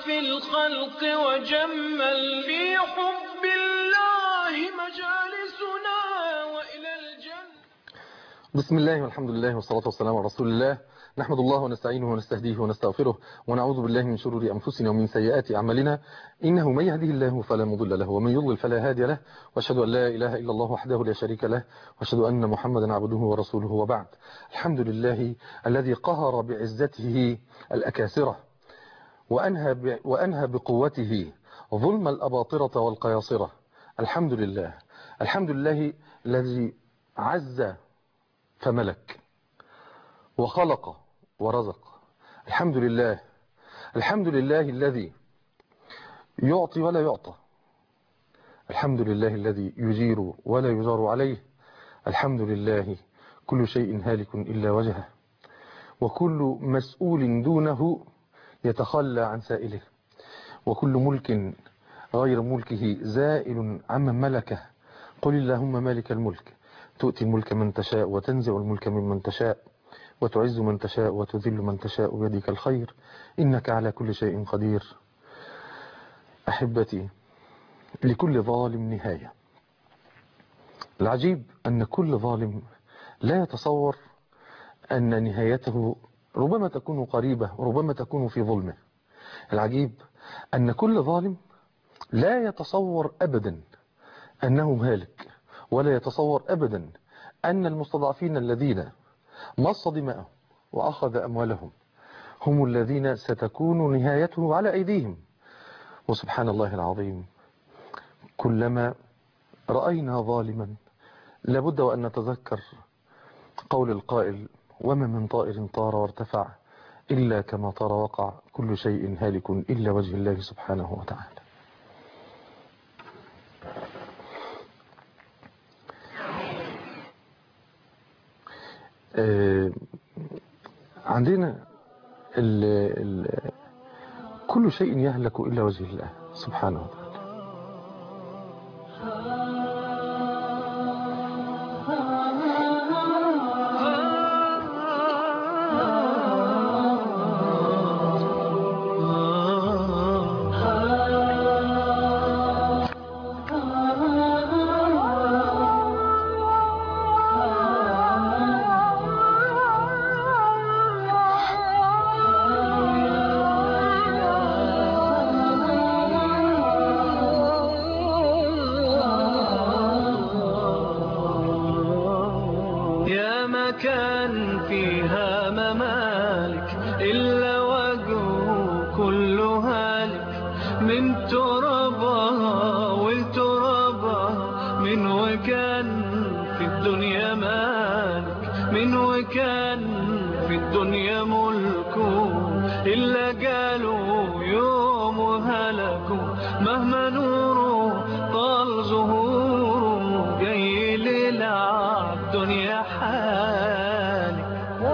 في الخلق وجمل في حب الله مجالسنا وإلى الجنة بسم الله والحمد لله والصلاة والسلام على رسول الله نحمد الله ونستعينه ونستهديه ونستغفره ونعوذ بالله من شرور أنفسنا ومن سيئات أعمالنا إنه من يهده الله فلا مضل له ومن يضلل فلا هادي له وأشهد أن لا إله إلا الله وحده لا شريك له وأشهد أن محمدا عبده ورسوله وبعد الحمد لله الذي قهر بعزته الأكاسرة وأنهى, ب... وأنهى بقوته ظلم الأباطرة والقياصرة الحمد لله الحمد لله الذي عز فملك وخلق ورزق الحمد لله الحمد لله الذي يعطي ولا يعطى الحمد لله الذي يجير ولا يجار عليه الحمد لله كل شيء هالك إلا وجهه وكل مسؤول دونه يتخلى عن سائله وكل ملك غير ملكه زائل عمن ملكه قل اللهم مالك الملك تؤتي الملك من تشاء وتنزع الملك ممن تشاء وتعز من تشاء وتذل من تشاء بيدك الخير إنك على كل شيء قدير أحبتي لكل ظالم نهاية العجيب أن كل ظالم لا يتصور أن نهايته ربما تكون قريبة وربما تكون في ظلمه العجيب أن كل ظالم لا يتصور أبدا أنه هالك ولا يتصور أبدا أن المستضعفين الذين مص دماءهم وأخذ أموالهم هم الذين ستكون نهايته على أيديهم وسبحان الله العظيم كلما رأينا ظالما لابد وأن نتذكر قول القائل وما من طائر طار وارتفع إلا كما طار وقع كل شيء هالك إلا وجه الله سبحانه وتعالى آه عندنا ال ال كل شيء يهلك إلا وجه الله سبحانه وتعالى يا مكان فيها ممالك إلا وجهه كل هالك من ترابها ولترابها من وكان في الدنيا مالك من وكان في الدنيا ملكه إلا قالوا يوم هلكوا مهما نوره طال ظهوره جاي للعب دنيا حالك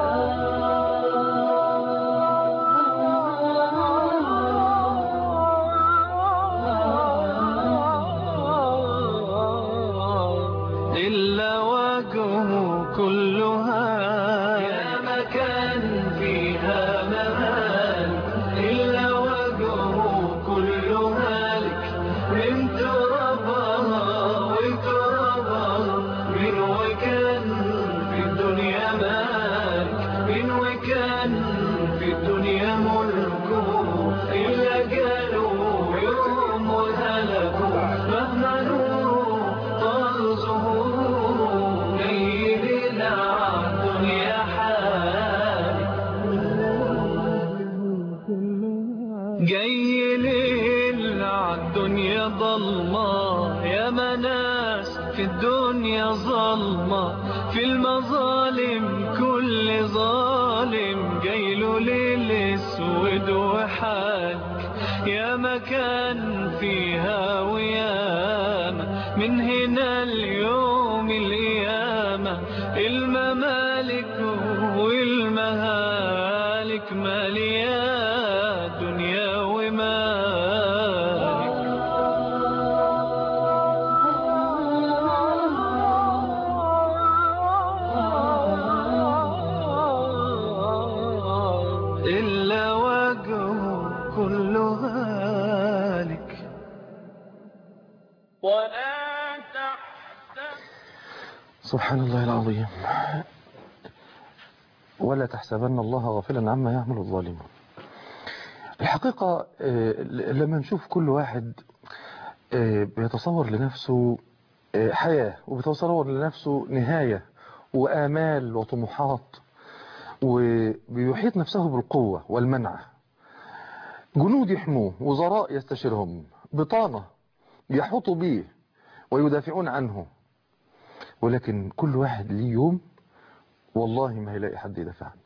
إلا وجهه كلها يا مكان فيها ممال إلا وجهه كل هالك من ترابها وترابها من وكان في الدنيا مالك من وكان في الدنيا ملكه إلا قالوا يوم هلكوا مهما نوره طال ظهوره ليل الدنيا حالك جاي ليل عالدنيا ضلمة يا مناس في الدنيا ظلمة في المظالم كل ظالم جاي له ليل اسود وحالك يا مكان فيها وياما من هنا اليوم القيامة الممالك والمهالك مالية دنيا ومالك إلا وجهه كلها ولا تحسب سبحان الله العظيم ولا تحسبن الله غافلا عما يعمل الظالمون الحقيقة آه، لما نشوف كل واحد آه، بيتصور لنفسه آه، حياة وبيتصور لنفسه نهاية وآمال وطموحات وبيحيط نفسه بالقوة والمنع جنود يحموه وزراء يستشيرهم بطانة يحوطوا به ويدافعون عنه ولكن كل واحد ليه يوم والله ما هيلاقي حد يدافع عنه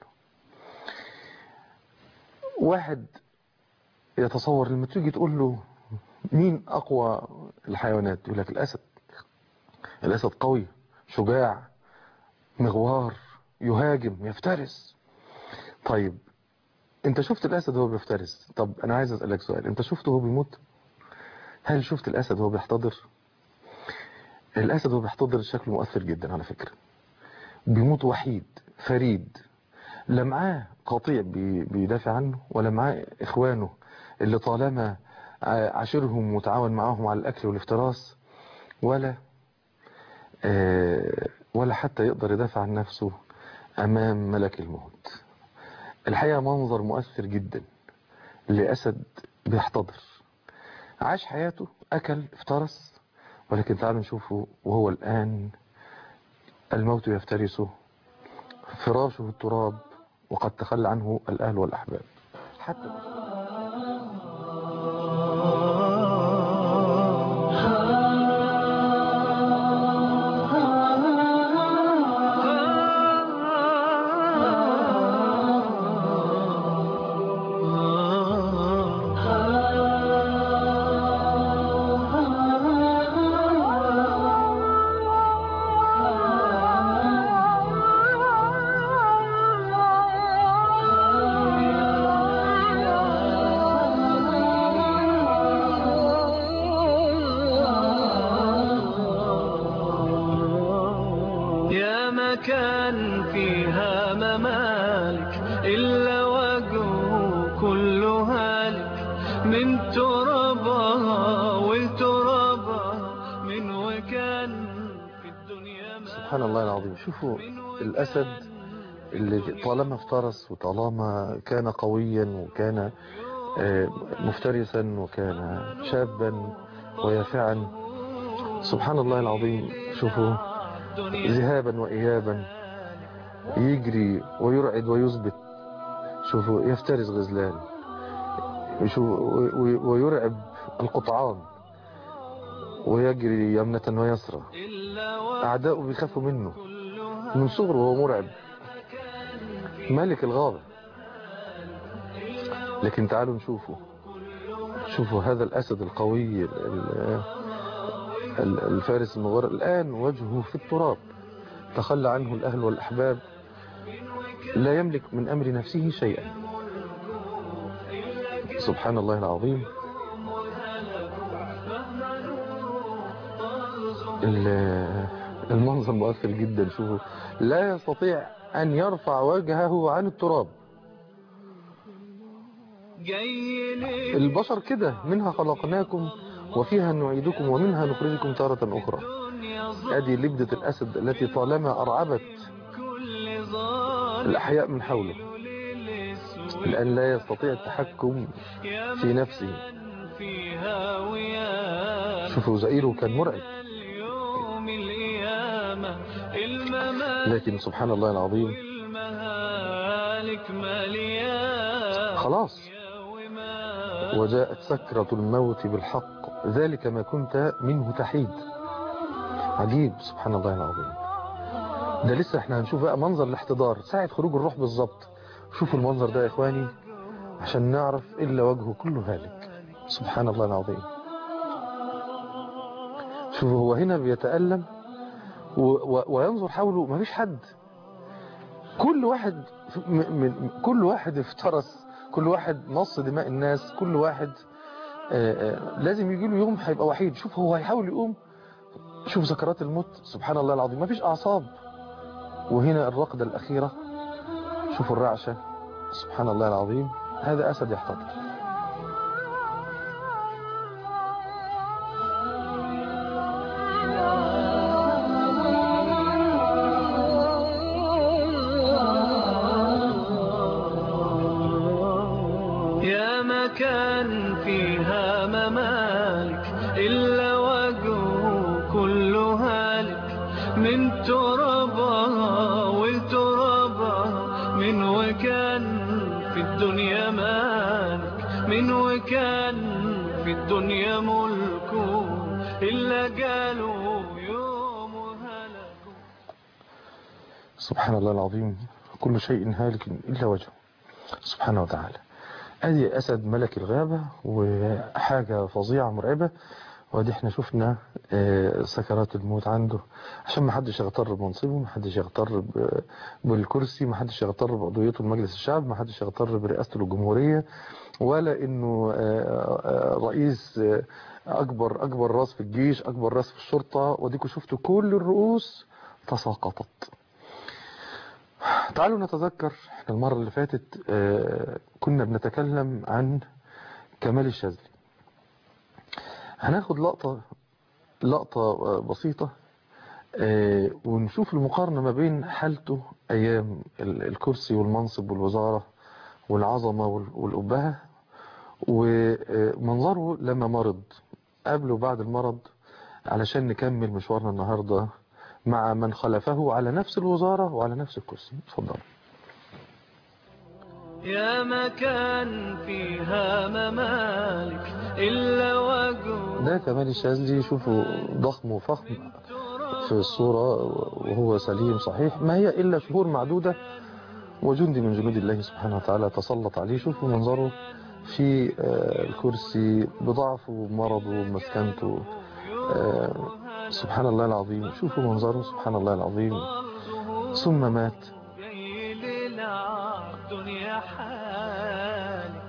واحد يتصور لما تيجي تقول له مين أقوى الحيوانات يقول لك الأسد الأسد قوي شجاع مغوار يهاجم يفترس طيب انت شفت الأسد وهو بيفترس طب أنا عايز أسألك سؤال انت شفته وهو بيموت هل شفت الأسد وهو بيحتضر الأسد وهو بيحتضر شكله مؤثر جدا على فكرة بيموت وحيد فريد لا معاه قطيع بي- بيدافع عنه ولا معاه إخوانه اللي طالما ع- عاشرهم وتعاون معاهم على الأكل والافتراس ولا آه، ولا حتى يقدر يدافع عن نفسه أمام ملك الموت الحقيقة منظر مؤثر جدا لأسد بيحتضر عاش حياته أكل افترس ولكن تعالوا نشوفه وهو الآن الموت يفترسه فراشه التراب وقد تخلى عنه الأهل والأحباب حتى يا مكان فيها ممالك إلا وجهه كل هالك من ترابها ولترابها من وكان في الدنيا ما سبحان الله العظيم شوفوا الأسد اللي طالما افترس وطالما كان قويا وكان آه، مفترسا وكان شابا ويافعا سبحان الله العظيم شوفوا ذهابا وإيابا يجري ويرعد ويثبت شوفوا يفترس غزلان شوفوا و- و- ويرعب القطعان ويجري يمنة ويسرى إلا أعداؤه بيخافوا منه وكلها من صغره وهو مرعب ملك الغابة لكن تعالوا نشوفه شوفوا هذا الأسد القوي ال- ال- ال- الفارس المغار الآن وجهه في التراب تخلى عنه الأهل والأحباب لا يملك من أمر نفسه شيئا سبحان الله العظيم ال- المنظر مؤثر جدا شوفوا لا يستطيع أن يرفع وجهه عن التراب جاي لي البشر كده منها خلقناكم وفيها نعيدكم ومنها نخرجكم تارة أخرى الدنيا هذه لبدة الأسد التي طالما أرعبت كل ظالم الأحياء من حوله للاسود الآن لا يستطيع التحكم يا في نفسه من فيها ويانا شوفوا زئيره كان مرعب اليوم القيامة الممات لكن سبحان الله العظيم والمهالك مليانة خلاص وما وجاءت سكرة الموت بالحق ذلك ما كنت منه تحيد عجيب سبحان الله العظيم ده لسه احنا هنشوف بقى منظر الاحتضار ساعة خروج الروح بالظبط شوفوا المنظر ده يا اخواني عشان نعرف الا وجهه كله هالك سبحان الله العظيم شوفوا هو هنا بيتألم و و وينظر حوله مفيش حد كل واحد م من كل واحد افترس كل واحد نص دماء الناس كل واحد آآ آآ لازم يجي له يوم هيبقى وحيد شوف هو هيحاول يقوم شوف سكرات الموت سبحان الله العظيم مفيش أعصاب وهنا الرقدة الأخيرة شوفوا الرعشة سبحان الله العظيم هذا أسد يحتضر مكان فيها ممالك إلا وجهه كل هالك من ترابها ولترابها من وكان في الدنيا مالك من وكان في الدنيا ملكه إلا قالوا يوم هلكوا سبحان الله العظيم كل شيء هالك إلا وجهه سبحانه وتعالى ادي اسد ملك الغابة وحاجة فظيعة مرعبة وادي احنا شفنا آه، سكرات الموت عنده عشان ما حدش يغتر بمنصبه ما حدش يغتر ب- بالكرسي ما حدش يغتر بعضويته لمجلس الشعب ما حدش يغتر برئاسته للجمهورية ولا انه آه، آه، رئيس آه، اكبر اكبر راس في الجيش اكبر راس في الشرطة وديكوا شفتوا كل الرؤوس تساقطت تعالوا نتذكر احنا المرة اللي فاتت آه، كنا بنتكلم عن كمال الشاذلي هناخد لقطة لقطة آه، بسيطة آه، ونشوف المقارنة ما بين حالته أيام ال- الكرسي والمنصب والوزارة والعظمة وال- والأبهة ومنظره لما مرض قبل وبعد المرض علشان نكمل مشوارنا النهاردة مع من خلفه على نفس الوزارة وعلى نفس الكرسي اتفضل يا مكان فيها ممالك إلا وجهه ده كمال الشاذلي شوفوا ضخم وفخم في الصورة وهو سليم صحيح ما هي إلا شهور معدودة وجندي من جنود الله سبحانه وتعالى تسلط عليه شوفوا منظره في آه، الكرسي بضعفه ومرضه ومسكنته آه، سبحان الله العظيم شوفوا منظره سبحان الله العظيم ثم مات جاي للعب دنيا حالي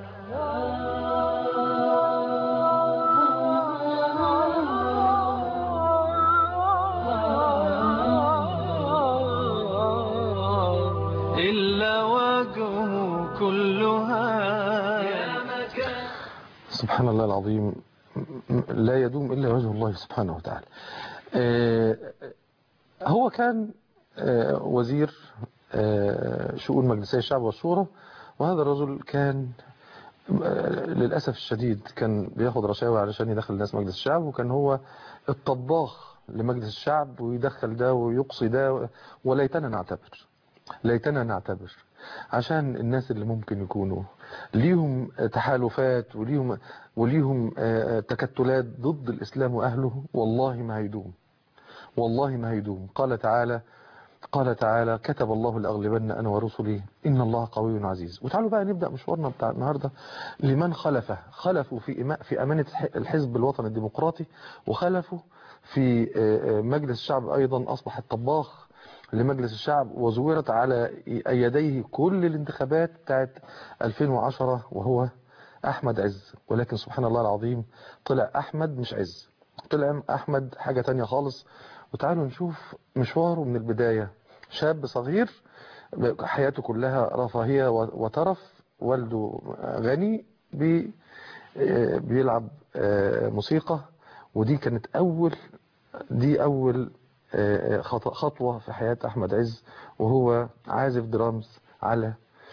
إلا وجهه كلها يا مكان سبحان الله العظيم م- لا يدوم إلا وجه الله سبحانه وتعالى آه، هو كان آه، وزير آه، شؤون مجلسي الشعب والشورى وهذا الرجل كان آه، للأسف الشديد كان بياخد رشاوى علشان يدخل الناس مجلس الشعب وكان هو الطباخ لمجلس الشعب ويدخل ده ويقصي ده وليتنا نعتبر ليتنا نعتبر عشان الناس اللي ممكن يكونوا ليهم تحالفات وليهم وليهم آه، تكتلات ضد الإسلام وأهله والله ما هيدوم والله ما هيدوم قال تعالى قال تعالى كتب الله لأغلبن أنا ورسلي إن الله قوي عزيز وتعالوا بقى نبدأ مشوارنا بتاع النهاردة لمن خلفه خلفوا في إما في أمانة الحزب الوطني الديمقراطي وخلفوا في آه، آه، مجلس الشعب أيضا أصبح الطباخ لمجلس الشعب وزورت على يديه كل الانتخابات بتاعت 2010 وهو أحمد عز ولكن سبحان الله العظيم طلع أحمد مش عز طلع أحمد حاجة تانية خالص وتعالوا نشوف مشواره من البداية شاب صغير حياته كلها رفاهية وترف والده غني بي بيلعب موسيقى ودي كانت أول دي أول خطوة في حياة أحمد عز وهو عازف درامز على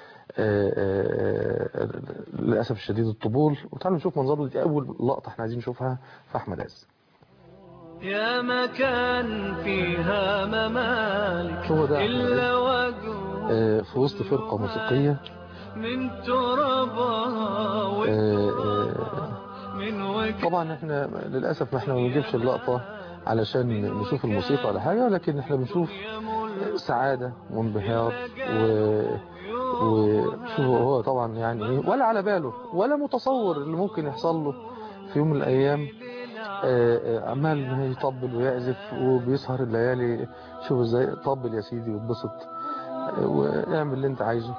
للأسف الشديد الطبول وتعالوا نشوف منظره دي أول لقطة احنا عايزين نشوفها في أحمد عز يا مكان فيها ممالك هو ده أحمد إلا عز وجهه في وسط فرقة موسيقية من ترابها والتراب من وجه طبعا احنا للأسف ما احنا ما بنجيبش اللقطة علشان نشوف الموسيقى ولا حاجة لكن احنا بنشوف سعادة وانبهار و وشوفوا هو طبعا يعني ايه ولا على باله ولا متصور اللي ممكن يحصل له في يوم من الايام آه، آه، عمال يطبل ويعزف وبيسهر الليالي شوف ازاي طبل يا سيدي واتبسط آه، واعمل اللي انت عايزه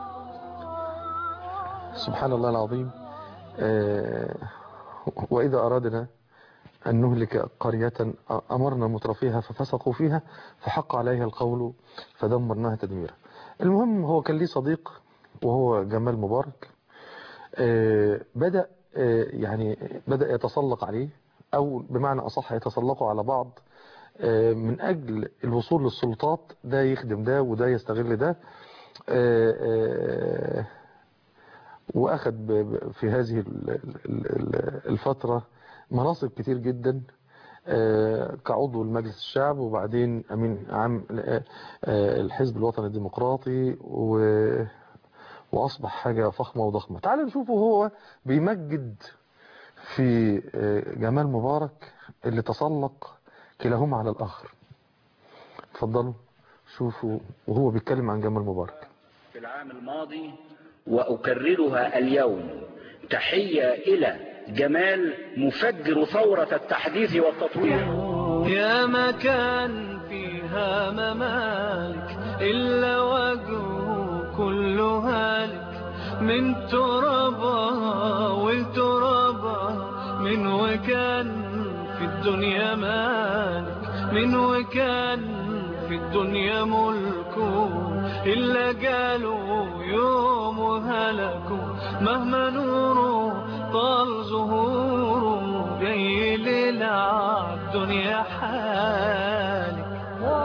سبحان الله العظيم آه، وإذا أرادنا أن نهلك قرية أمرنا مترفيها ففسقوا فيها فحق عليها القول فدمرناها تدميرا المهم هو كان ليه صديق وهو جمال مبارك آه، بدأ آه، يعني بدأ يتسلق عليه أو بمعنى أصح يتسلقوا على بعض آه، من أجل الوصول للسلطات ده يخدم ده وده يستغل ده آه، آه، واخد ب- ب- في هذه ال- ال- ال- الفترة مناصب كتير جدا آه، كعضو لمجلس الشعب وبعدين امين عام آه، آه، الحزب الوطني الديمقراطي و- واصبح حاجة فخمة وضخمة تعالوا نشوفه هو بيمجد في آه، جمال مبارك اللي تسلق كلاهما على الاخر اتفضلوا شوفوا وهو بيتكلم عن جمال مبارك في العام الماضي وأكررها اليوم تحية إلى جمال مفجر ثورة التحديث والتطوير يا مكان فيها ممالك إلا وجهه كله هالك من ترابها ولترابها من وكان في الدنيا مالك من وكان في الدنيا ملكه إلا قالوا يوم هلكوا مهما نوره طال ظهوره جاي للعب دنيا حالك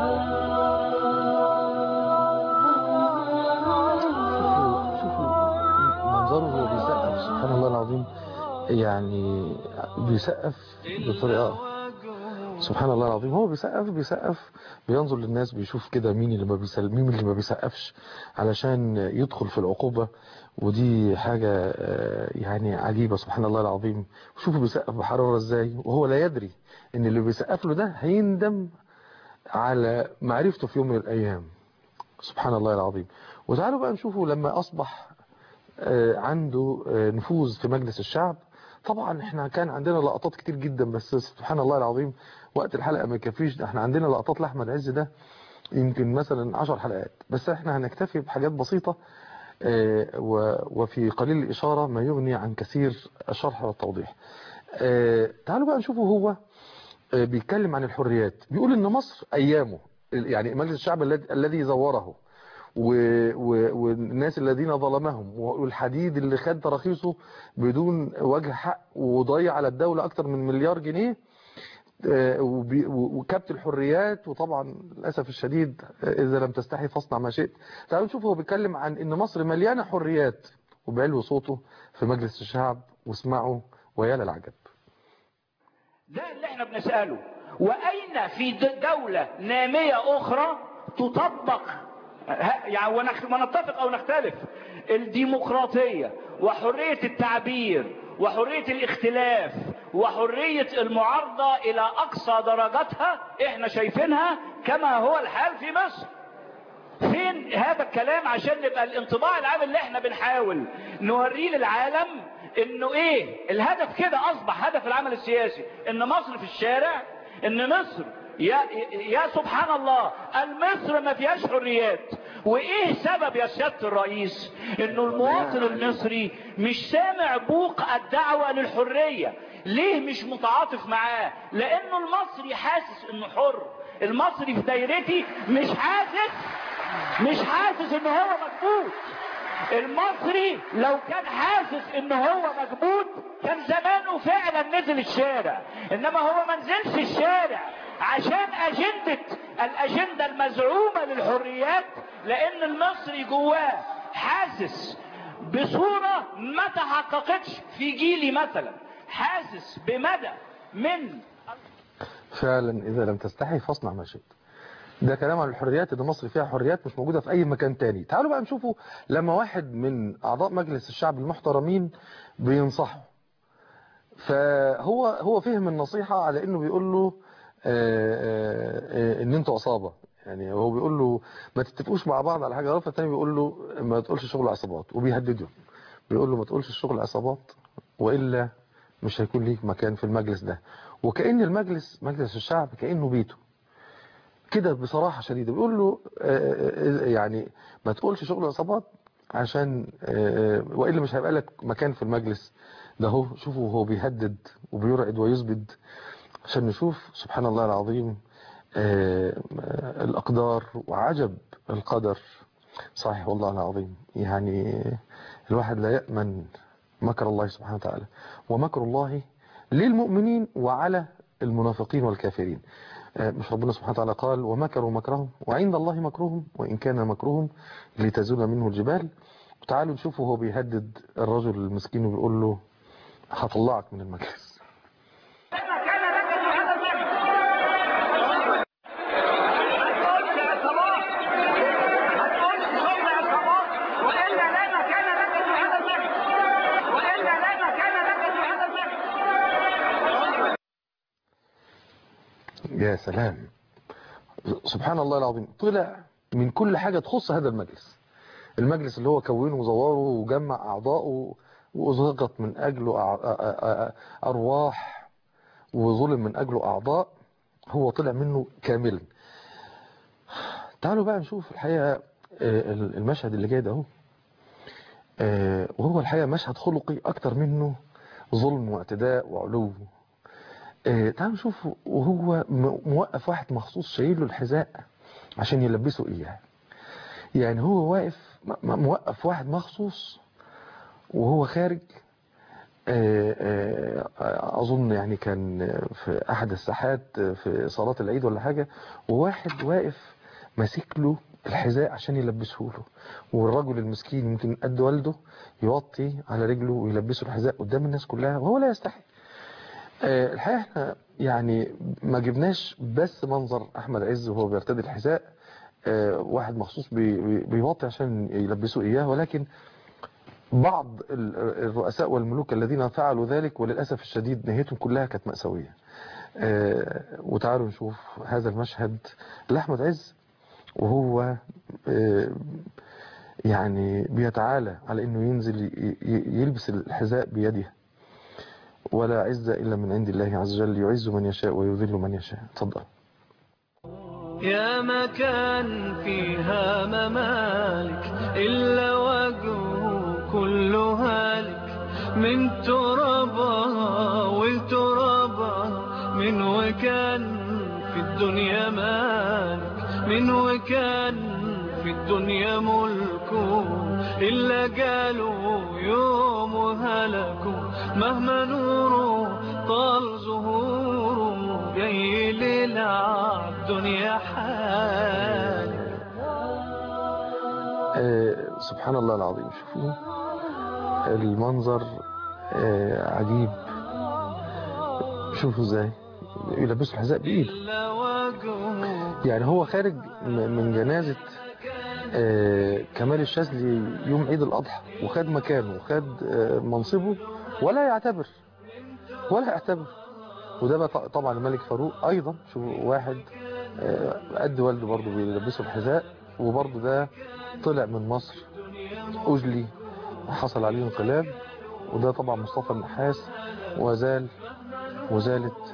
شوفوا شوفوا منظره وهو بيسقف سبحان الله العظيم يعني بيسقف بطريقة سبحان الله العظيم هو بيسقف بيسقف بينظر للناس بيشوف كده مين اللي ما بيسل مين اللي ما بيسقفش علشان يدخل في العقوبة ودي حاجة آه، يعني عجيبة سبحان الله العظيم وشوفوا بيسقف بحرارة ازاي وهو لا يدري ان اللي بيسقف له ده هيندم على معرفته في يوم من الايام سبحان الله العظيم وتعالوا بقى نشوفوا لما أصبح آه، عنده آه، نفوذ في مجلس الشعب طبعا احنا كان عندنا لقطات كتير جدا بس سبحان الله العظيم وقت الحلقة ما يكفيش ده احنا عندنا لقطات لأحمد عز ده يمكن مثلا عشر حلقات بس احنا هنكتفي بحاجات بسيطة آه، و- وفي قليل الإشارة ما يغني عن كثير الشرح والتوضيح آه، تعالوا بقى نشوفوا هو آه، بيتكلم عن الحريات بيقول ان مصر ايامه يعني مجلس الشعب الذي- الذي زوره و- و- والناس الذين ظلمهم والحديد اللي خد تراخيصه بدون وجه حق وضيع على الدولة اكتر من مليار جنيه آه، وبي- و- وكبت الحريات وطبعا للاسف الشديد آه، اذا لم تستحي فاصنع ما شئت تعالوا نشوف هو بيتكلم عن ان مصر مليانه حريات وبعلو صوته في مجلس الشعب واسمعوا ويا للعجب ده اللي احنا بنسأله وأين في د- دولة نامية أخرى تطبق ه- يعني ونخ- ونتفق أو نختلف الديمقراطية وحرية التعبير وحرية الاختلاف وحرية المعارضة إلى أقصى درجاتها احنا شايفينها كما هو الحال في مصر فين هذا الكلام عشان نبقى الانطباع العام اللي احنا بنحاول نوريه للعالم انه ايه الهدف كده اصبح هدف العمل السياسي ان مصر في الشارع ان مصر يا, يا سبحان الله المصر ما فيهاش حريات وايه سبب يا سيادة الرئيس انه المواطن المصري مش سامع بوق الدعوة للحرية ليه مش متعاطف معاه لانه المصري حاسس انه حر المصري في دايرتي مش حاسس مش حاسس ان هو مكبوت المصري لو كان حاسس ان هو مكبوت كان زمانه فعلا نزل الشارع انما هو ما نزلش الشارع عشان اجندة الاجندة المزعومة للحريات لان المصري جواه حاسس بصورة ما تحققتش في جيلي مثلا حاسس بمدى من فعلا إذا لم تستحي فاصنع ما شئت ده كلام عن الحريات ان مصر فيها حريات مش موجودة في اي مكان تاني تعالوا بقى نشوفوا لما واحد من اعضاء مجلس الشعب المحترمين بينصحه فهو هو فهم النصيحة على انه بيقول له آه، آه، آه، ان انتوا عصابة يعني هو بيقول له ما تتفقوش مع بعض على حاجة غلط فالتاني بيقول له ما تقولش شغل عصابات وبيهدده بيقول له ما تقولش الشغل عصابات والا مش هيكون ليك مكان في المجلس ده وكأن المجلس مجلس الشعب كأنه بيته كده بصراحة شديدة بيقول له آه، آه، يعني ما تقولش شغل عصابات عشان آه، وإلا مش هيبقى لك مكان في المجلس ده هو شوفوا هو بيهدد وبيرعد ويثبت عشان نشوف سبحان الله العظيم آه، آه، الأقدار وعجب القدر صحيح والله العظيم يعني الواحد لا يأمن مكر الله سبحانه وتعالى ومكر الله للمؤمنين وعلى المنافقين والكافرين آه، مش ربنا سبحانه وتعالى قال ومكروا مكرهم وعند الله مكرهم وإن كان مكرهم لتزول منه الجبال تعالوا نشوفه هو بيهدد الرجل المسكين وبيقول له هطلعك من المجلس يا سلام سبحان الله العظيم طلع من كل حاجة تخص هذا المجلس المجلس اللي هو كونه وزواره وجمع أعضائه وضغط من أجله أع- أ- أ- أ- أرواح وظلم من أجله أعضاء هو طلع منه كاملا تعالوا بقى نشوف الحقيقة آه، المشهد اللي جاي ده اهو آه، وهو الحقيقة مشهد خلقي أكتر منه ظلم واعتداء وعلو آه، تعالوا نشوف وهو م- موقف واحد مخصوص شايل له الحذاء عشان يلبسه إياه يعني هو واقف م- م- موقف واحد مخصوص وهو خارج آه، آه، أظن يعني كان في أحد الساحات في صلاة العيد ولا حاجة وواحد واقف ماسك له الحذاء عشان يلبسه له والرجل المسكين يمكن قد والده يوطي على رجله ويلبسه الحذاء قدام الناس كلها وهو لا يستحي آه، الحقيقة احنا يعني ما جبناش بس منظر أحمد عز وهو بيرتدي الحذاء آه، واحد مخصوص بي- بي- بيوطي عشان يلبسوا إياه ولكن بعض ال- الرؤساء والملوك الذين فعلوا ذلك وللأسف الشديد نهايتهم كلها كانت مأساوية آه، وتعالوا نشوف هذا المشهد لأحمد عز وهو آه، يعني بيتعالى على انه ينزل ي- ي- يلبس الحذاء بيده ولا عز الا من عند الله عز وجل يعز من يشاء ويذل من يشاء تفضل يا مكان فيها ممالك إلا وجهه كل هالك من ترابها ولترابها من وكان في الدنيا مالك من وكان في الدنيا ملكه إلا قالوا يوم هلكوا مهما نوره طال ظهوره جاي للعب دنيا حالك آه، سبحان الله العظيم شوفوا المنظر آه، عجيب شوفوا ازاي يلبسوا الحذاء بايده إلا وجهه يعني هو خارج م- من جنازة آه، كمال الشاذلي يوم عيد الأضحى وخد مكانه وخد آه، منصبه ولا يعتبر ولا يعتبر وده بقى ط- طبعا الملك فاروق أيضا شوف واحد آه، قد والده برضه بيلبسه الحذاء وبرضه ده طلع من مصر أجلي وحصل عليه انقلاب وده طبعا مصطفى النحاس وزال وزالت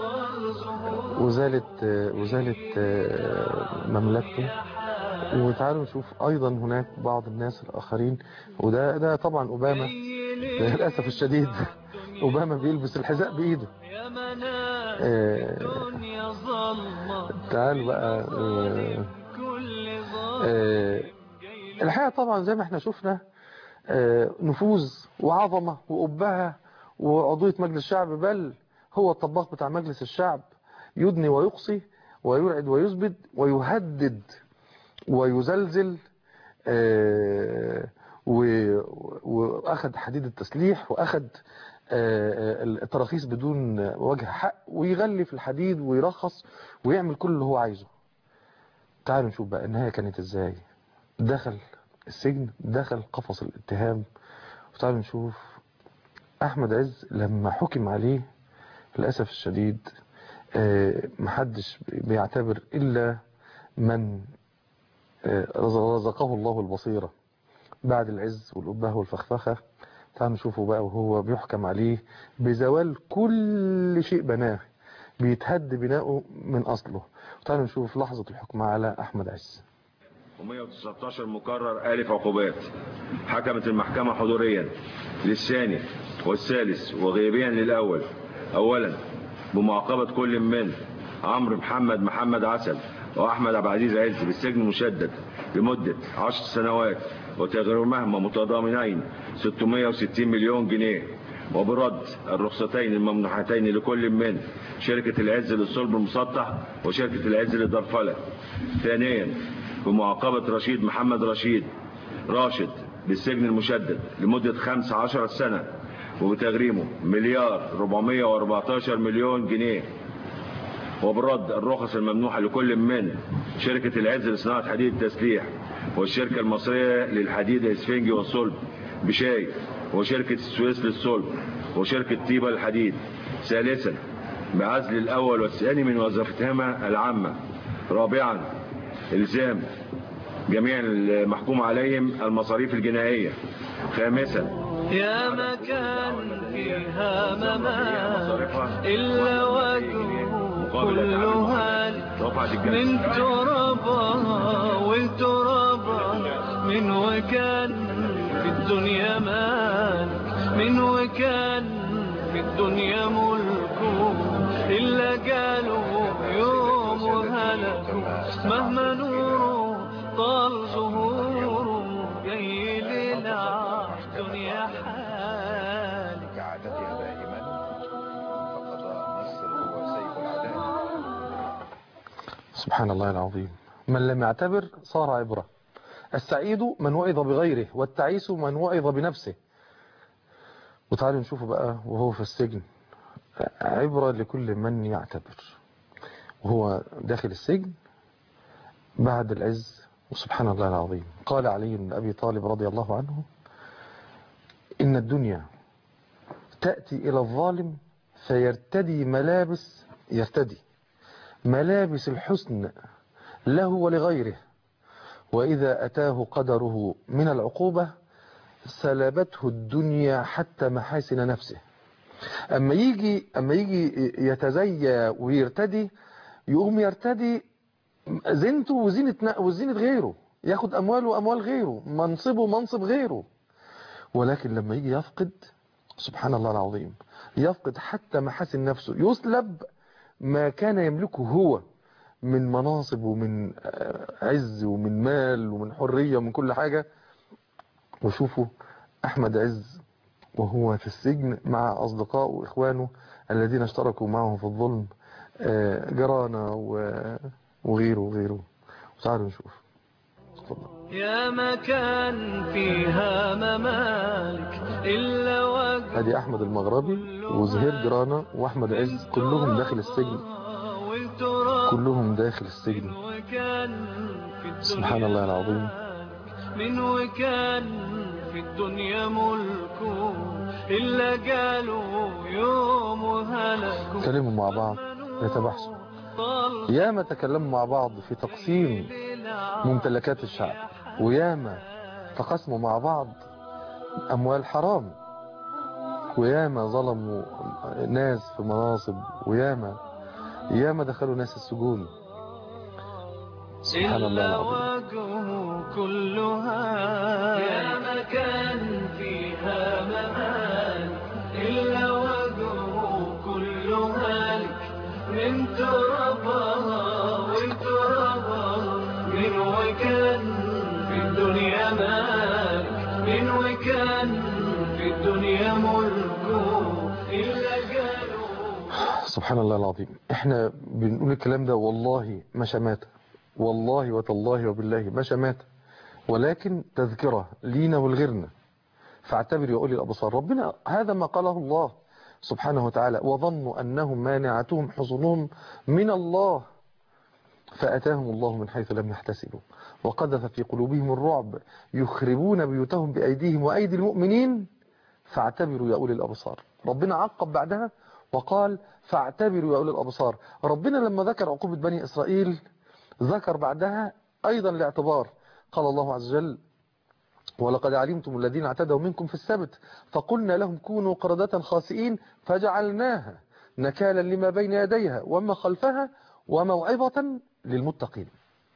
وزالت وزالت مملكته وتعالوا نشوف ايضا هناك بعض الناس الاخرين وده ده طبعا اوباما للاسف الشديد اوباما بيلبس الحذاء بايده يا منام آه، دنيا ظلمة تعال بقى آه، كل ظلم آه، الحقيقة طبعا زي ما احنا شفنا آه، نفوذ وعظمة وأبهة وعضوية مجلس الشعب بل هو الطباخ بتاع مجلس الشعب يدني ويقصي ويرعد ويثبت ويهدد ويزلزل آه، و- وأخذ حديد التسليح وأخذ آه، التراخيص بدون وجه حق ويغلي في الحديد ويرخص ويعمل كل اللي هو عايزه تعالوا نشوف بقى النهاية كانت ازاي دخل السجن دخل قفص الاتهام وتعالوا نشوف احمد عز لما حكم عليه للاسف الشديد آه، محدش بيعتبر الا من آه، رزقه الله البصيرة بعد العز والأبهة والفخفخة تعالوا نشوفه بقى وهو بيحكم عليه بزوال كل شيء بناه بيتهد بناؤه من أصله تعالوا نشوف لحظة الحكم على أحمد عز و119 مكرر آلف عقوبات حكمت المحكمة حضوريا للثاني والثالث وغيبيا للأول أولا بمعاقبة كل من عمرو محمد محمد عسل وأحمد عبد العزيز عز بالسجن المشدد لمدة 10 سنوات وتغريمهما متضامنين 660 مليون جنيه وبرد الرخصتين الممنوحتين لكل من شركة العز للصلب المسطح وشركة العز للدرفلة ثانيا بمعاقبة رشيد محمد رشيد راشد بالسجن المشدد لمدة 15 سنة وبتغريمه مليار 414 مليون جنيه وبرد الرخص الممنوحة لكل من شركة العز لصناعة حديد التسليح والشركة المصرية للحديد الإسفنجي والصلب بشاي وشركة السويس للصلب وشركة طيبة للحديد ثالثا بعزل الأول والثاني من وظيفتهما العامة رابعا إلزام جميع المحكوم عليهم المصاريف الجنائية خامسا يا مكان فيها ممات إلا وجهه كله هالك من ترابها والترابها من وكان في الدنيا مالك من وكان في الدنيا ملكه إلا قالوا يوم هلكوا مهما نوره طال ظهوره جاي لنا دنيا حالك كعادتها دائما فقد مصر هو سيف العداء سبحان الله العظيم من لم يعتبر صار عبرة السعيد من وعظ بغيره والتعيس من وعظ بنفسه وتعالوا نشوفه بقى وهو في السجن عبرة لكل من يعتبر وهو داخل السجن بعد العز وسبحان الله العظيم قال علي بن أبي طالب رضي الله عنه إن الدنيا تأتي إلى الظالم فيرتدي ملابس يرتدي ملابس الحسن له ولغيره وإذا أتاه قدره من العقوبة سلبته الدنيا حتى محاسن نفسه أما يجي أما يجي يتزيى ويرتدي يقوم يرتدي زينته وزينة وزينة غيره ياخد أمواله وأموال غيره منصبه منصب غيره ولكن لما يجي يفقد سبحان الله العظيم يفقد حتى محاسن نفسه يسلب ما كان يملكه هو من مناصب ومن عز ومن مال ومن حرية ومن كل حاجة وشوفوا أحمد عز وهو في السجن مع أصدقائه وإخوانه الذين اشتركوا معه في الظلم جرانا وغيره وغيره وتعالوا نشوف اتفضل يا مكان فيها ممالك إلا وجه ادي احمد المغربي وزهير جرانا واحمد عز كلهم داخل السجن والتراب كلهم داخل السجن وكان في الدنيا سبحان الله العظيم. مالك من وكان في الدنيا ملكه إلا قالوا يوم هلكوا كلموا مع بعض يتبحثوا ياما تكلموا مع بعض في تقسيم ممتلكات الشعب وياما تقاسموا مع بعض أموال حرام وياما ظلموا ناس في مناصب وياما ياما دخلوا ناس السجون سبحان الله إلا العظيم وجهه كلها يا مكان فيها ممالك إلا وجهه كلها لك من ترابها وترابها من وكان في الدنيا مالك من وكان في الدنيا ملكه إلا قالوا سبحان الله العظيم احنا بنقول الكلام ده والله ما شماتة والله وتالله وبالله ما شماتة ولكن تذكرة لينا ولغيرنا فاعتبر يا أولي الأبصار ربنا هذا ما قاله الله سبحانه وتعالى وظنوا أنهم مانعتهم حصونهم من الله فأتاهم الله من حيث لم يحتسبوا وقذف في قلوبهم الرعب يخربون بيوتهم بأيديهم وأيدي المؤمنين فاعتبروا يا أولي الأبصار ربنا عقب بعدها وقال فاعتبروا يا أولي الأبصار ربنا لما ذكر عقوبة بني إسرائيل ذكر بعدها أيضا الاعتبار قال الله عز وجل ولقد علمتم الذين اعتدوا منكم في السبت فقلنا لهم كونوا قردة خاسئين فجعلناها نكالا لما بين يديها وما خلفها وموعظة للمتقين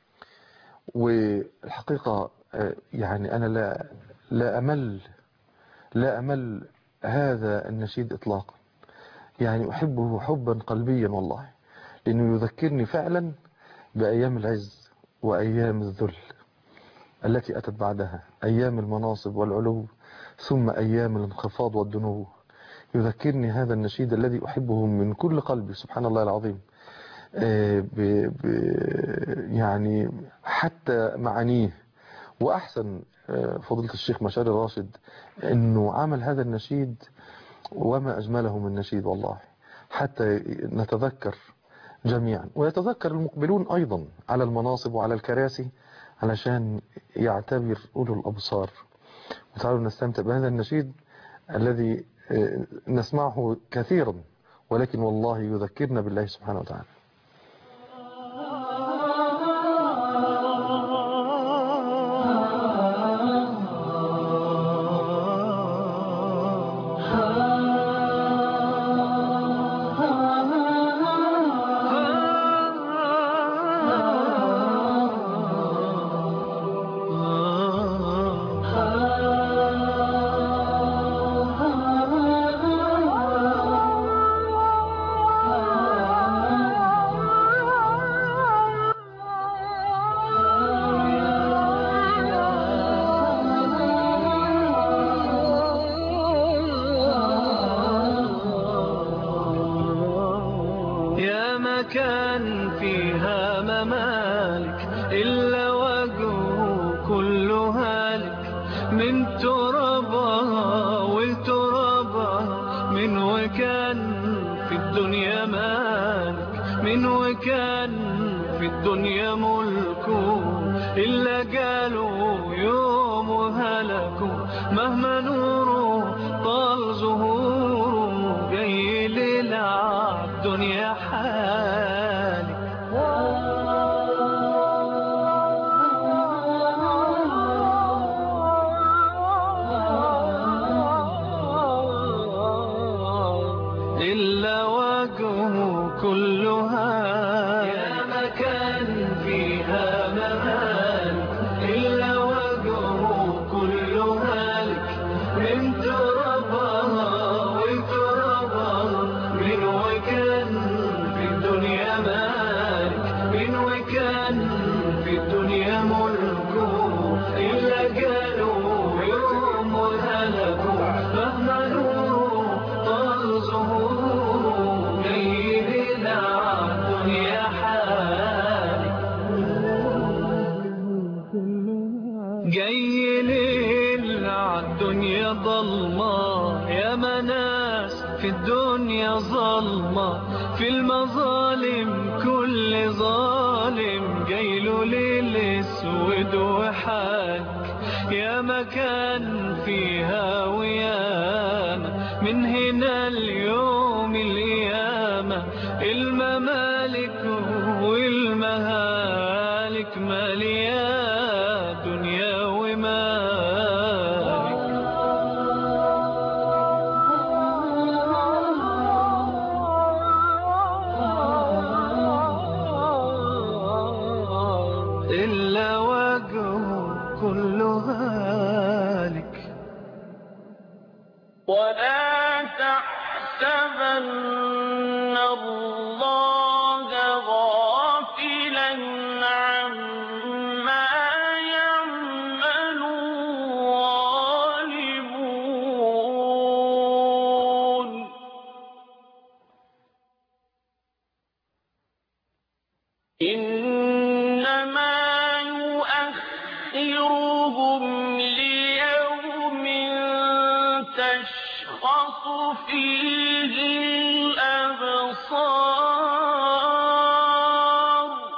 والحقيقة آه، يعني أنا لا لا أمل لا أمل هذا النشيد إطلاقا يعني أحبه حبا قلبيا والله لأنه يذكرني فعلا بأيام العز وأيام الذل التي أتت بعدها أيام المناصب والعلو ثم أيام الانخفاض والدنو يذكرني هذا النشيد الذي أحبه من كل قلبي سبحان الله العظيم آه، ب ب يعني حتى معانيه وأحسن آه، فضيلة الشيخ مشاري راشد أنه عمل هذا النشيد وما أجمله من نشيد والله حتى نتذكر جميعا ويتذكر المقبلون أيضا على المناصب وعلى الكراسي علشان يعتبر أولو الأبصار وتعالوا نستمتع بهذا النشيد الذي آه، نسمعه كثيرا ولكن والله يذكرنا بالله سبحانه وتعالى يا مكان فيها ممالك إلا وجهه كل هالك من ترابها والترابها من وكان في الدنيا مالك من وكان في الدنيا ملكه إلا قالوا يوم هلكوا مهما نوره طال ظهوره جاي للعب دنيا حالك إلا وجهه كلها يا مكان فيها مهال إلا وجهه كلها لك من ترابها وترابها من وكان في الدنيا مالك من وكان في الدنيا ملكه إلا قالوا يوم هلكوا مهما نوره طال ظهوره جاي لنا الدنيا حالك جاي ليل عالدنيا ضلمة يا مناس في الدنيا ظلمة في المظالم كل ظالم جاي له ليل اسود وحاك يا مكان فيها وياما من هنا اليوم القيامة الممالك والمهالك مالية دنيا ومالك إلا وجهه كله هالك ولا تحسبن الله غافلا عما يعمل الظالمون إنما يؤخرهم ليوم تشخص فيه الأبصار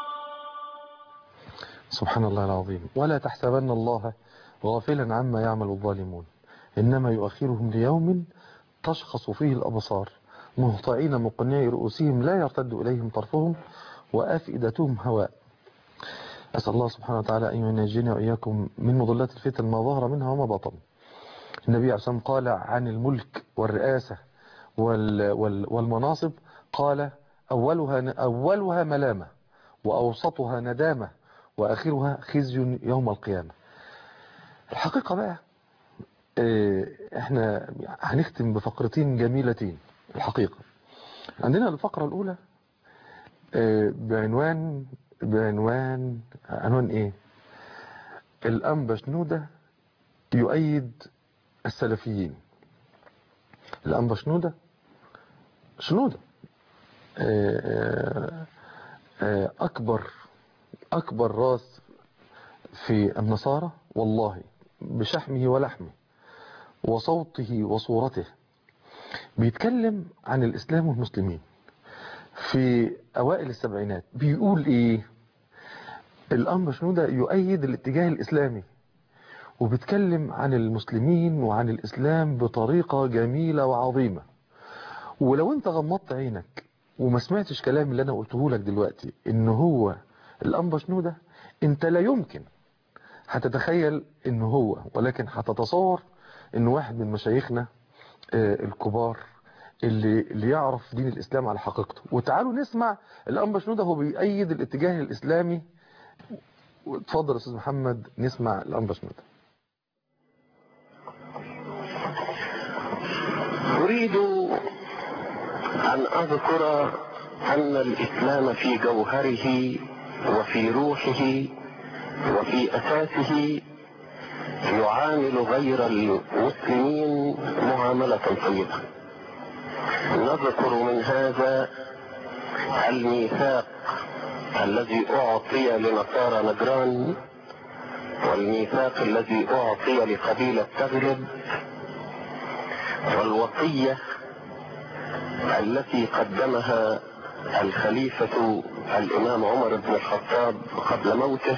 سبحان الله العظيم ولا تحسبن الله غافلا عما يعمل الظالمون إنما يؤخرهم ليوم تشخص فيه الأبصار مهطعين مقنعي رؤوسهم لا يرتد إليهم طرفهم وأفئدتهم هواء أسأل الله سبحانه وتعالى أن ينجيني وإياكم من مضلات الفتن ما ظهر منها وما بطن النبي عليه الصلاة والسلام قال عن الملك والرئاسة وال وال والمناصب قال أولها أولها ملامة وأوسطها ندامة وآخرها خزي يوم القيامة الحقيقة بقى آه، احنا هنختم بفقرتين جميلتين الحقيقة عندنا الفقرة الأولى آه، بعنوان بعنوان عنوان ايه الأنبا شنودة يؤيد السلفيين الأنبا شنودة شنودة آه، آه، أكبر أكبر راس في النصارى والله بشحمه ولحمه وصوته وصورته بيتكلم عن الإسلام والمسلمين في أوائل السبعينات بيقول إيه الأمر شنودة يؤيد الاتجاه الإسلامي وبيتكلم عن المسلمين وعن الإسلام بطريقة جميلة وعظيمة ولو انت غمضت عينك وما سمعتش كلام اللي انا قلته لك دلوقتي ان هو الانبا شنودة انت لا يمكن هتتخيل ان هو ولكن هتتصور ان واحد من مشايخنا آه، الكبار اللي, اللي يعرف دين الاسلام على حقيقته وتعالوا نسمع الانبا شنودة هو بيأيد الاتجاه الاسلامي اتفضل يا استاذ محمد نسمع الانبا شنودة أريد أن أذكر أن الإسلام في جوهره وفي روحه وفي أساسه يعامل غير المسلمين معاملة طيبة نذكر من هذا الميثاق الذي أعطي لنصارى نجران والميثاق الذي أعطي لقبيلة تغلب والوصية التي قدمها الخليفة الإمام عمر بن الخطاب قبل موته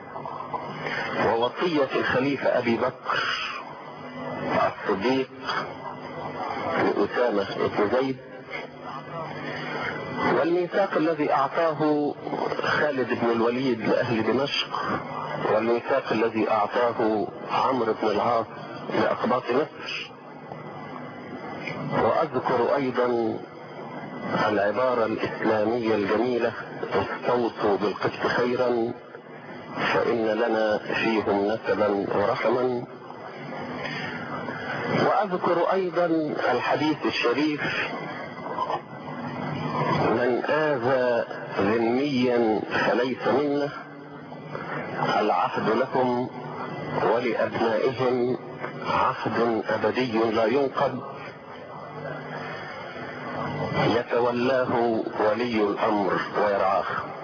ووصية الخليفة أبي بكر الصديق لأسامة بن زيد والميثاق الذي أعطاه خالد بن الوليد لأهل دمشق والميثاق الذي أعطاه عمرو بن العاص لأقباط مصر وأذكر أيضا العبارة الإسلامية الجميلة استوصوا بالقسط خيرا فإن لنا فيهم نسبا ورحما وأذكر أيضا الحديث الشريف من آذى ذميا فليس منا العهد لهم ولأبنائهم عهد أبدي لا ينقض يتولاه ولي الأمر ويرعاه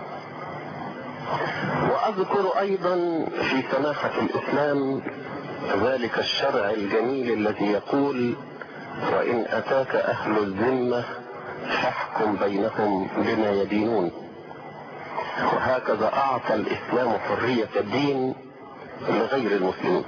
وأذكر أيضا في سماحة الإسلام ذلك الشرع الجميل الذي يقول وإن أتاك أهل الذمة فاحكم بينهم بما يدينون وهكذا أعطى الإسلام حرية الدين لغير المسلمين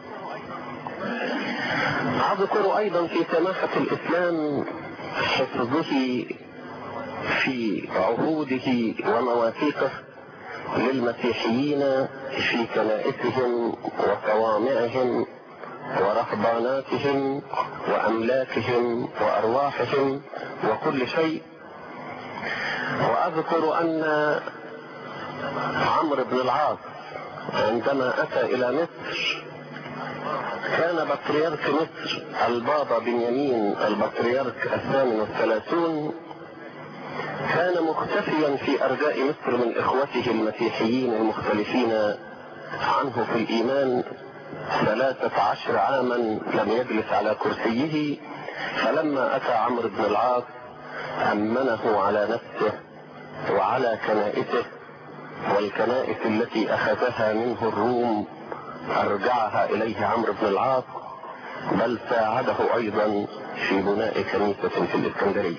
أذكر أيضا في سماحة الإسلام حفظه في عهوده ومواثيقه للمسيحيين في كنائسهم وصوامعهم ورهباناتهم وأملاكهم وأرواحهم وكل شيء وأذكر أن عمرو بن العاص عندما أتى إلى مصر كان بطريرك مصر البابا بنيامين البطريرك الثامن والثلاثون كان مختفيا في أرجاء مصر من إخوته المسيحيين المختلفين عنه في الإيمان ثلاثة عشر عاما لم يجلس على كرسيه فلما أتى عمرو بن العاص أمنه على نفسه وعلى كنائسه والكنائس التي أخذها منه الروم أرجعها إليه عمرو بن العاص بل ساعده أيضا في بناء كنيسة في الإسكندرية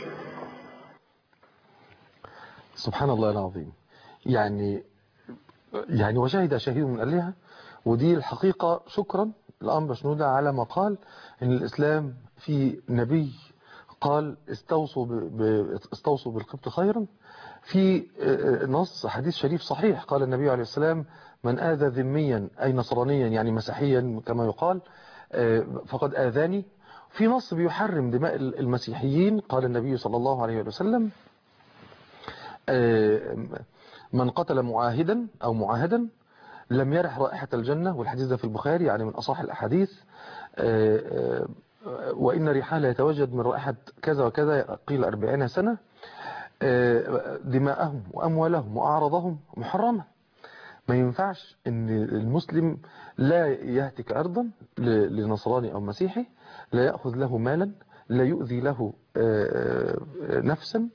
سبحان الله العظيم يعني يعني وشهد شهيد من أهلها ودي الحقيقة شكرا الأنبا شنودة على ما قال إن الإسلام في نبي قال استوصوا, ب... ب... استوصوا بالقبط خيرا في نص حديث شريف صحيح قال النبي عليه السلام من آذى ذميا أي نصرانيا يعني مسيحيا كما يقال فقد آذاني في نص بيحرم دماء المسيحيين قال النبي صلى الله عليه وسلم من قتل معاهدا أو معاهدا لم يرح رائحة الجنة والحديث ده في البخاري يعني من أصح الأحاديث وإن ريحها لا يتوجد من رائحة كذا وكذا قيل أربعين سنة دماءهم وأموالهم وأعراضهم محرمة ما ينفعش ان المسلم لا يهتك أرضا لنصراني أو مسيحي لا يأخذ له مالا لا يؤذي له نفسا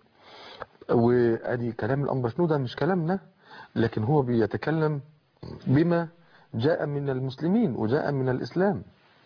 وأدي كلام الأنبا شنودة مش كلامنا لكن هو بيتكلم بما جاء من المسلمين وجاء من الإسلام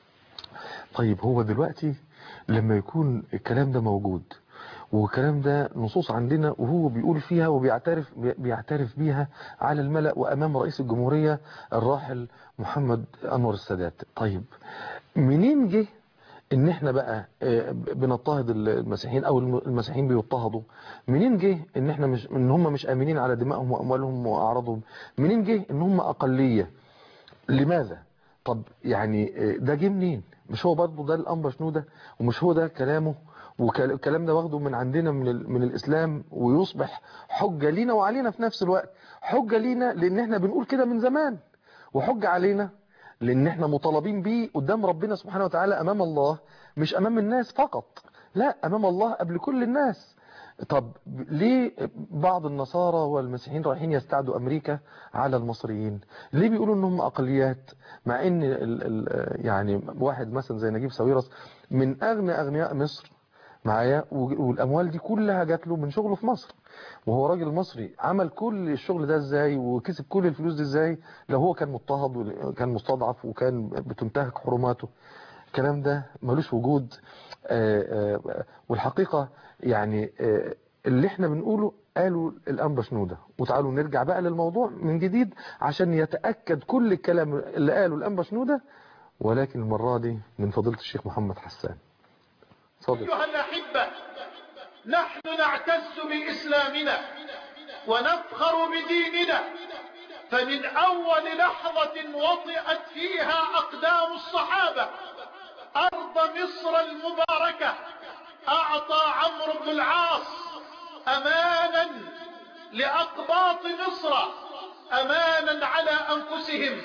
طيب هو دلوقتي لما يكون الكلام ده موجود والكلام ده نصوص عندنا وهو بيقول فيها وبيعترف بيعترف بيها على الملأ وأمام رئيس الجمهورية الراحل محمد أنور السادات طيب منين جه ان احنا بقى آه، بنضطهد المسيحيين او الم- المسيحيين بيضطهدوا منين جه ان احنا مش ان هم مش امنين على دمائهم واموالهم واعراضهم منين جه ان هم اقليه لماذا طب يعني آه، ده جه منين مش هو برضه ده الامر شنوده ومش هو ده كلامه والكلام ده واخده من عندنا من ال- من الاسلام ويصبح حجه لينا وعلينا في نفس الوقت حجه لينا لان احنا بنقول كده من زمان وحجه علينا لان احنا مطالبين بيه قدام ربنا سبحانه وتعالى امام الله مش امام الناس فقط لا امام الله قبل كل الناس طب ليه بعض النصارى والمسيحيين رايحين يستعدوا امريكا على المصريين ليه بيقولوا انهم اقليات مع ان ال ال يعني واحد مثلا زي نجيب ساويرس من اغنى اغنياء مصر معايا و- والاموال دي كلها جات له من شغله في مصر وهو راجل مصري عمل كل الشغل ده ازاي وكسب كل الفلوس دي ازاي لو هو كان مضطهد وكان مستضعف وكان بتنتهك حرماته الكلام ده ملوش وجود آه، آه، والحقيقة يعني آه، اللي احنا بنقوله قالوا الأنبا شنودة وتعالوا نرجع بقى للموضوع من جديد عشان يتأكد كل الكلام اللي قاله الأنبا شنودة ولكن المرة دي من فضيلة الشيخ محمد حسان اتفضل أيها الأحبة نحن نعتز بإسلامنا ونفخر بديننا فمن أول لحظة وطئت فيها أقدام الصحابة أرض مصر المباركة أعطى عمرو بن العاص أمانا لأقباط مصر أمانا على أنفسهم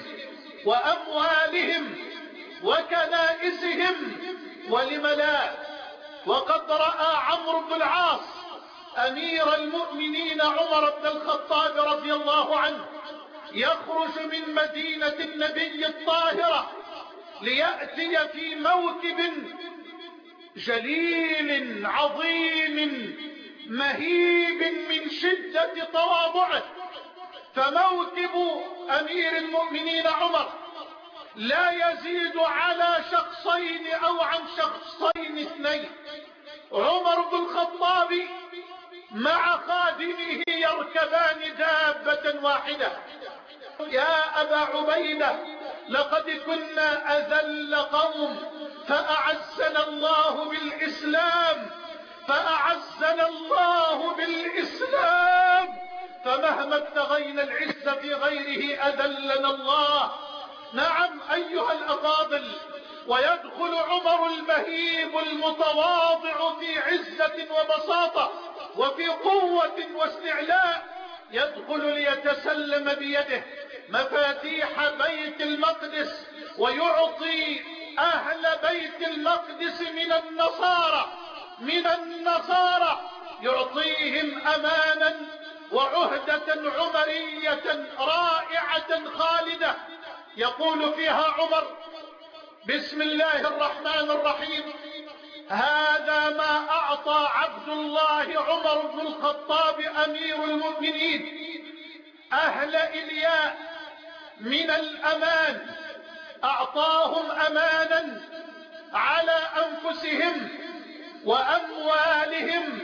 وأموالهم وكنائسهم ولم لا وقد رأى عمرو بن العاص أمير المؤمنين عمر بن الخطاب رضي الله عنه يخرج من مدينة النبي الطاهرة ليأتي في موكب جليل عظيم مهيب من شدة تواضعه فموكب أمير المؤمنين عمر لا يزيد على شخصين أو عن شخصين اثنين عمر بن الخطاب مع خادمه يركبان دابة واحدة يا أبا عبيدة لقد كنا أذل قوم فأعزنا الله بالإسلام فأعزنا الله بالإسلام فمهما ابتغينا العز في غيره أذلنا الله نعم أيها الأفاضل ويدخل عمر المهيب المتواضع في عزة وبساطة وفي قوة واستعلاء يدخل ليتسلم بيده مفاتيح بيت المقدس ويعطي أهل بيت المقدس من النصارى من النصارى يعطيهم أمانا وعهدة عمرية رائعة خالدة يقول فيها عمر بسم الله الرحمن الرحيم هذا ما أعطى عبد الله عمر بن الخطاب أمير المؤمنين أهل إلياء من الأمان أعطاهم أمانا على أنفسهم وأموالهم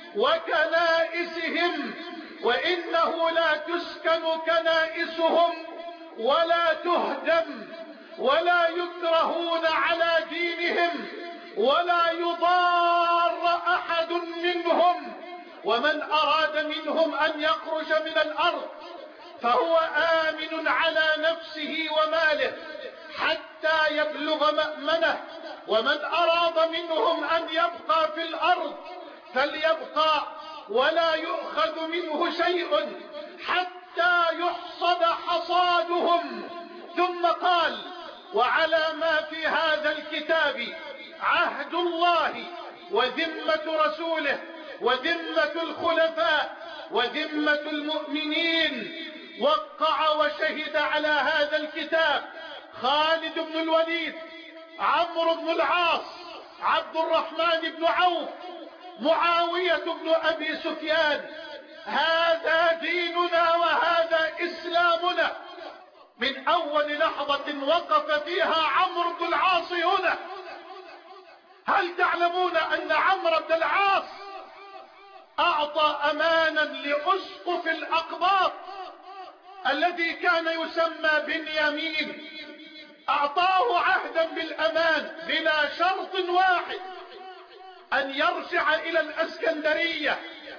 وكنائسهم وإنه لا تسكن كنائسهم ولا تهدم ولا يكرهون على دينهم ولا يضار أحد منهم ومن أراد منهم أن يخرج من الأرض فهو آمن على نفسه وماله حتى يبلغ مأمنه ومن أراد منهم أن يبقى في الأرض فليبقى ولا يؤخذ منه شيء حتى يحصد حصادهم ثم قال وعلى ما في هذا الكتاب عهد الله وذمة رسوله وذمة الخلفاء وذمة المؤمنين وقع وشهد على هذا الكتاب خالد بن الوليد عمرو بن العاص عبد الرحمن بن عوف معاوية بن أبي سفيان هذا ديننا وهذا إسلامنا من أول لحظة وقف فيها عمرو بن العاص هنا هل تعلمون أن عمرو بن العاص أعطى أمانا لأسقف الأقباط الذي كان يسمى بنيامين أعطاه عهدا بالأمان بلا شرط واحد أن يرجع إلى الأسكندرية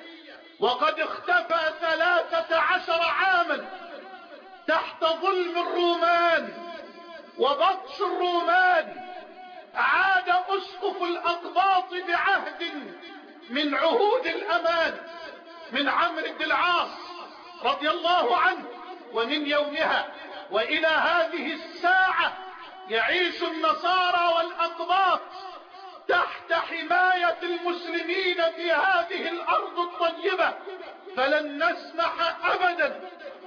وقد اختفى ثلاثة عشر عاما تحت ظلم الرومان وبطش الرومان عاد أسقف الأقباط بعهد من عهود الأمان من عمرو بن العاص رضي الله عنه ومن يومها وإلى هذه الساعة يعيش النصارى والأقباط تحت حماية المسلمين في هذه الأرض الطيبة فلن نسمح أبدا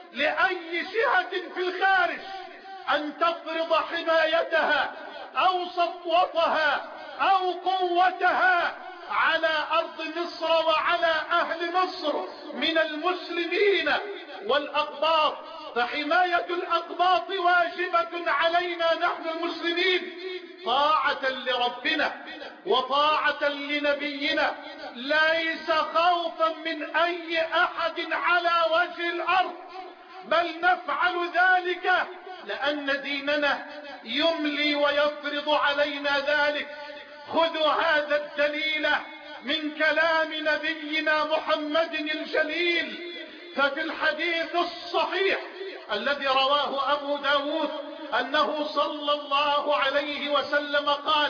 لأي جهة في الخارج أن تفرض حمايتها أو سطوتها أو قوتها على أرض مصر وعلى أهل مصر من المسلمين والأقباط فحماية الأقباط واجبة علينا نحن المسلمين طاعة لربنا وطاعة لنبينا ليس خوفا من أي أحد على وجه الأرض بل نفعل ذلك لأن ديننا يملي ويفرض علينا ذلك خذوا هذا الدليل من كلام نبينا محمد الجليل ففي الحديث الصحيح الذي رواه أبو داود أنه صلى الله عليه وسلم قال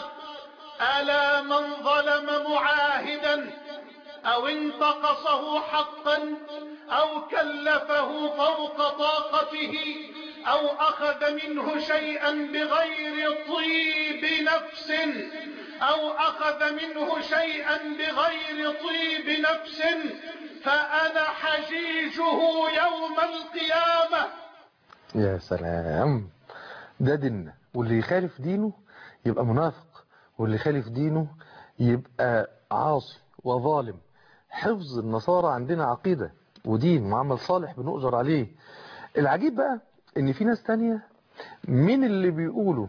ألا من ظلم معاهدا أو انتقصه حقا أو كلفه فوق طاقته أو أخذ منه شيئا بغير طيب نفس أو أخذ منه شيئا بغير طيب نفس فأنا حجيجه يوم القيامة يا سلام ده ديننا واللي يخالف دينه يبقى منافق واللي يخالف دينه يبقى عاصي وظالم حفظ النصارى عندنا عقيدة ودين وعمل صالح بنؤجر عليه العجيب بقى ان في ناس تانية من اللي بيقولوا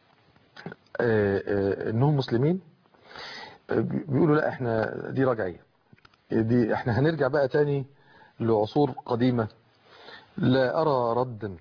آه، آه، انهم مسلمين آه، بيقولوا لا احنا دي رجعية دي احنا هنرجع بقى تاني لعصور قديمة لا ارى ردا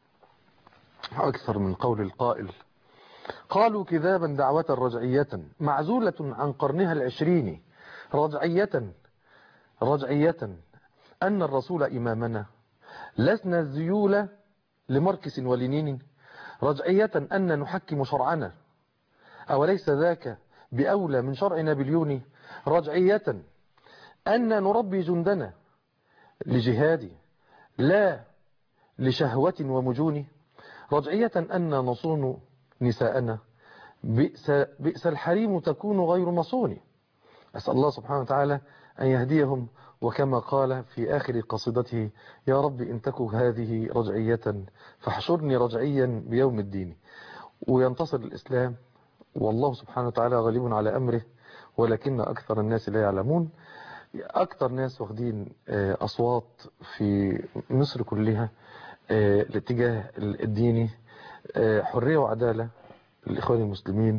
اكثر من قول القائل قالوا كذابا دعوة رجعية معزولة عن قرنها العشرين رجعية رجعية أن الرسول إمامنا لسنا الزيول لمركس ولنين رجعية أن نحكم شرعنا أوليس ذاك بأولى من شرع نابليون رجعية أن نربي جندنا لجهاد لا لشهوة ومجون رجعية أن نصون نساءنا بئس, بئس الحريم تكون غير مصون أسأل الله سبحانه وتعالى أن يهديهم وكما قال في آخر قصيدته يا رب إن تكو هذه رجعية فاحشرني رجعيا بيوم الدين وينتصر الإسلام والله سبحانه وتعالى غالب على أمره ولكن أكثر الناس لا يعلمون أكثر ناس واخدين آه، أصوات في مصر كلها آه، الاتجاه الديني آه، حرية وعدالة للإخوان المسلمين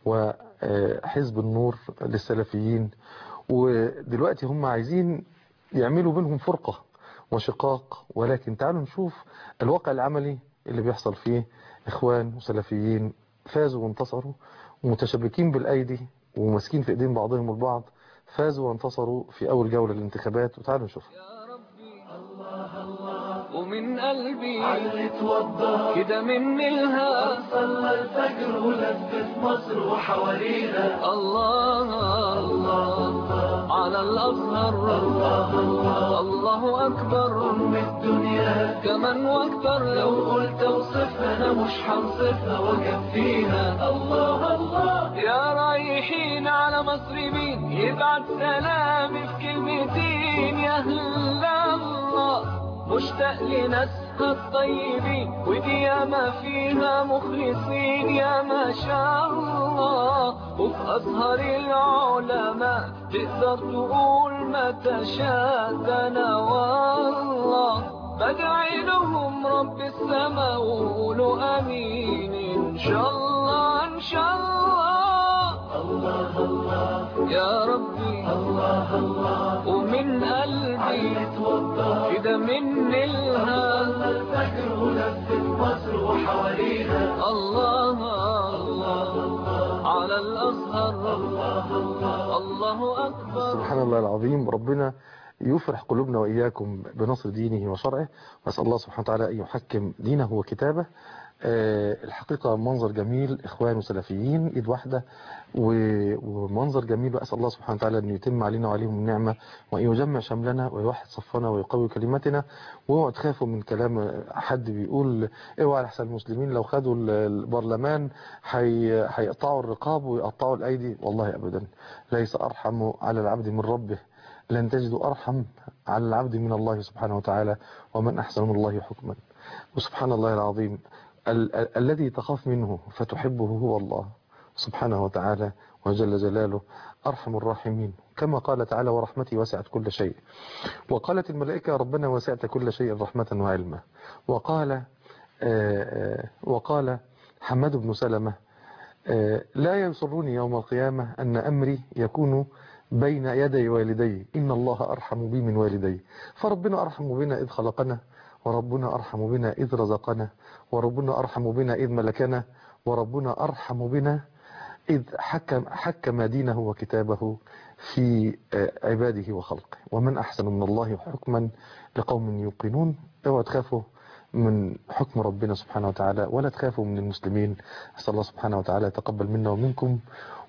وحزب النور للسلفيين ودلوقتي هم عايزين يعملوا بينهم فرقة وشقاق ولكن تعالوا نشوف الواقع العملي اللي بيحصل فيه إخوان وسلفيين فازوا وانتصروا ومتشبكين بالأيدي وماسكين في إيدين بعضهم البعض فازوا وانتصروا في أول جولة للانتخابات وتعالوا نشوف ومن قلبي علت وضى كده مني الهام صلى الفجر ولفت مصر وحوالينا الله الله على الأزهر الله الله الله أكبر أم الدنيا كمان وأكتر لو قلت اوصفها أنا مش هنصفها وكفيها الله الله يا رايحين على مصر مين يبعت سلامي في كلمتين يا أهل الله مشتاق لناسها الطيبين ودي ياما فيها مخلصين يا ما شاء الله وفي أزهر العلماء تقدر تقول ما تشاء ده أنا والله بدعي لهم رب السماء وقولوا امين ان شاء الله ان شاء الله الله الله يا ربي الله الله ومن قلبي كده من الهام الفجر ولفت مصر وحواليها الله الله على الازهر الله الله اكبر سبحان الله العظيم ربنا يفرح قلوبنا وإياكم بنصر دينه وشرعه وأسأل الله سبحانه وتعالى أن يحكم دينه وكتابه آه، الحقيقة منظر جميل إخوان وسلفيين إيد واحدة و- ومنظر جميل وأسأل الله سبحانه وتعالى أن يتم علينا وعليهم النعمة وأن يجمع شملنا ويوحد صفنا ويقوي كلمتنا واوعوا تخافوا من كلام حد بيقول اوعى لحسن المسلمين لو خدوا ال- البرلمان هي- هيقطعوا الرقاب ويقطعوا الأيدي والله أبدا ليس أرحم على العبد من ربه لن تجدوا أرحم على العبد من الله سبحانه وتعالى ومن أحسن من الله حكما وسبحان الله العظيم ال- ال- الذي تخاف منه فتحبه هو الله سبحانه وتعالى وجل جلاله أرحم الراحمين كما قال تعالى ورحمتي وسعت كل شيء وقالت الملائكة ربنا وسعت كل شيء رحمة وعلما وقال آه، آه، وقال حماد بن سلمة آه، لا يسرني يوم القيامة أن أمري يكون بين يدي والدي إن الله أرحم بي من والدي فربنا أرحم بنا إذ خلقنا وربنا أرحم بنا إذ رزقنا وربنا أرحم بنا إذ ملكنا وربنا أرحم بنا إذ حكم, حكم دينه وكتابه في آه، عباده وخلقه ومن أحسن من الله حكما لقوم يوقنون اوعوا تخافوا من حكم ربنا سبحانه وتعالى ولا تخافوا من المسلمين أسأل الله سبحانه وتعالى يتقبل منا ومنكم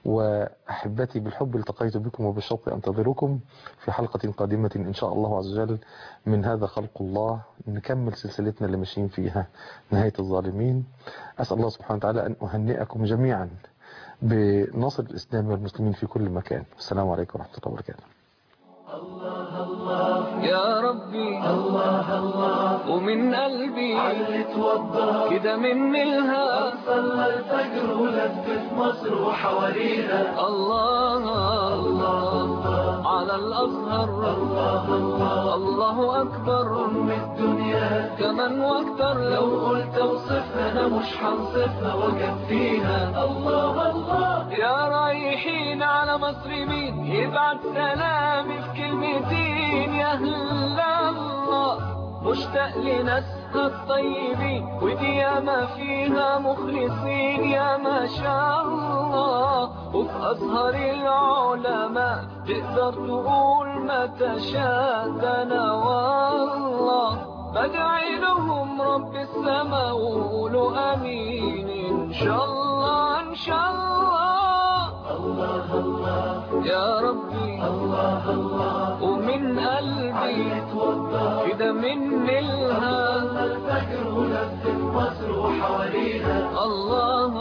وأحبتي بالحب التقيت بكم وبالشوق أنتظركم في حلقة قادمة إن شاء الله عز وجل من هذا خلق الله نكمل سلسلتنا اللي ماشيين فيها نهاية الظالمين أسأل الله سبحانه وتعالى أن أهنئكم جميعا بنصر الإسلام والمسلمين في كل مكان السلام عليكم ورحمة الله وبركاته يا ربي الله الله ومن قلبي علت وضى كده من الها صلى الفجر ولفت مصر وحواليها الله الله على الازهر الله الله الله اكبر ام الدنيا كمان واكتر لو قلت اوصفها انا مش هنصفها واكفيها الله الله يا رايحين على مصر مين يبعت سلامي في كلمتين يا اهل الله مشتاق لناسها الطيبين ودي ياما فيها مخلصين يا ما شاء الله وفي أزهر العلماء تقدر تقول ما تشاء ده أنا والله بدعي لهم رب السماء وقولوا أمين إن شاء الله إن شاء الله الله الله يا ربي الله الله ومن قلبي كده من الهام الفجر ولفت مصر وحواليها الله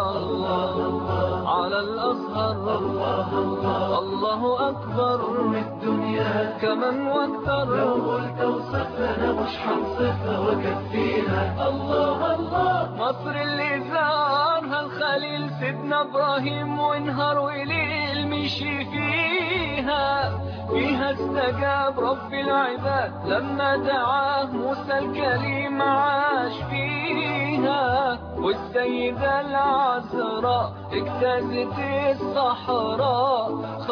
الله على الازهر الله الله الله اكبر من الدنيا كمان واكتر لو قلت اوصفها انا مش هنصفها واكفيها الله الله مصر اللي زارها الخليل سيدنا ابراهيم ونهار وليل مشي فيها فيها استجاب رب العباد لما دعاه موسى الكريم عاش فيها والسيدة العذراء اجتازت الصحراء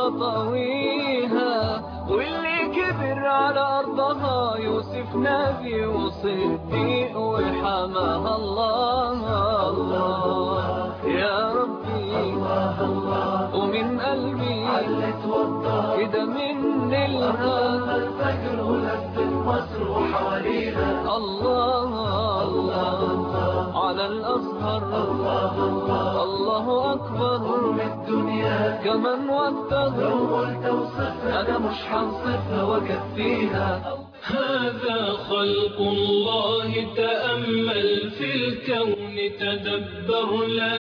خطويها واللي كبر على أرضها يوسف نبي وصديق وحماها الله الله يا ربي الله الله ومن قلبي علت وضى كده من الهام الفجر ولفت مصر وحواليها الله الله على الأزهر الله الله الله أكبر من الدنيا كمان واكتر لو قلت اوصفها أنا مش هنصفها واكفيها هذا خلق الله تأمل في الكون تدبر لا